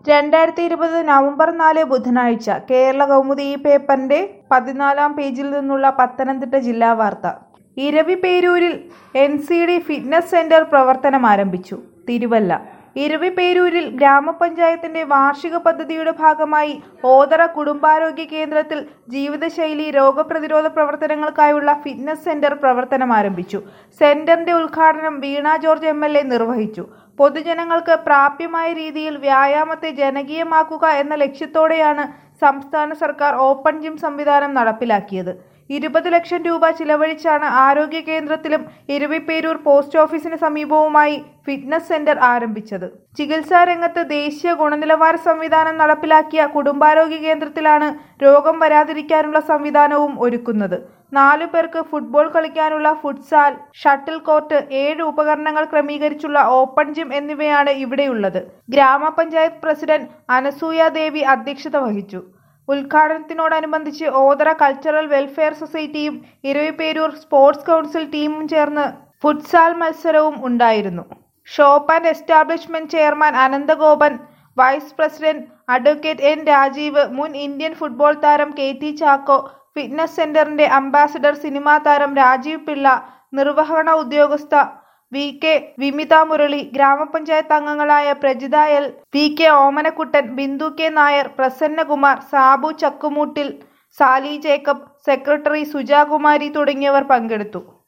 രണ്ടായിരത്തി ഇരുപത് നവംബർ നാല് ബുധനാഴ്ച കേരള കൗമുദി ഈ പേപ്പറിന്റെ പതിനാലാം പേജിൽ നിന്നുള്ള പത്തനംതിട്ട ജില്ലാ വാർത്ത ഇരവിപേരൂരിൽ N C D fitness centre പ്രവർത്തനം ആരംഭിച്ചു തിരുവല്ല ഇരവിപേരൂരിൽ ഗ്രാമപഞ്ചായത്തിന്റെ വാർഷിക പദ്ധതിയുടെ ഭാഗമായി ഓതറ കുടുംബാരോഗ്യ കേന്ദ്രത്തിൽ ജീവിതശൈലി രോഗപ്രതിരോധ പ്രവർത്തനങ്ങൾക്കായുള്ള ഫിറ്റ്നസ് സെന്റർ പ്രവർത്തനം ആരംഭിച്ചു സെന്ററിന്റെ ഉദ്ഘാടനം Veena George M L A നിർവഹിച്ചു പൊതുജനങ്ങൾക്ക് പ്രാപ്യമായ രീതിയിൽ വ്യായാമത്തെ ജനകീയമാക്കുക എന്ന ലക്ഷ്യത്തോടെയാണ് സംസ്ഥാന സർക്കാർ ഓപ്പൺ ജിം സംവിധാനം നടപ്പിലാക്കിയത് ഇരുപത് ലക്ഷം രൂപ ചിലവഴിച്ചാണ് ആരോഗ്യ കേന്ദ്രത്തിലും ഇരവിപ്പേരൂർ പോസ്റ്റ് ഓഫീസിന് സമീപവുമായി ഫിറ്റ്നസ് സെന്റർ ആരംഭിച്ചത് ചികിത്സാ രംഗത്ത് ദേശീയ ഗുണനിലവാര സംവിധാനം നടപ്പിലാക്കിയ കുടുംബാരോഗ്യ കേന്ദ്രത്തിലാണ് രോഗം വരാതിരിക്കാനുള്ള സംവിധാനവും ഒരുക്കുന്നത് നാലു പേർക്ക് ഫുട്ബോൾ കളിക്കാനുള്ള ഫുട്സാൽ ഷട്ടിൽ കോർട്ട് ഏഴ് ഉപകരണങ്ങൾ ക്രമീകരിച്ചുള്ള ഓപ്പൺ ജിം എന്നിവയാണ് ഇവിടെയുള്ളത് ഗ്രാമപഞ്ചായത്ത് പ്രസിഡന്റ് അനസൂയ ദേവി അധ്യക്ഷത വഹിച്ചു ഉദ്ഘാടനത്തിനോടനുബന്ധിച്ച് ഓതറ കൾച്ചറൽ വെൽഫെയർ സൊസൈറ്റിയും ഇരവിപേരൂർ സ്പോർട്സ് കൗൺസിൽ ടീമും ചേർന്ന് ഫുട്സാൽ മത്സരവും ഉണ്ടായിരുന്നു shop and establishment chairman Ananthagopan vice president advocate N Rajeev മുൻ ഇന്ത്യൻ ഫുട്ബോൾ താരം കെ ടി ചാക്കോ ഫിറ്റ്നസ് സെന്ററിന്റെ അംബാസിഡർ സിനിമാ താരം രാജീവ് പിള്ള നിർവഹണ ഉദ്യോഗസ്ഥ വി കെ വിമിത മുരളി ഗ്രാമപഞ്ചായത്ത് അംഗങ്ങളായ Prajitha L V K Omanakuttan Bindu K Nair Prasannakumar Sabu Chakkumoottil Sally Jacob secretary Sujakumari തുടങ്ങിയവർ പങ്കെടുത്തു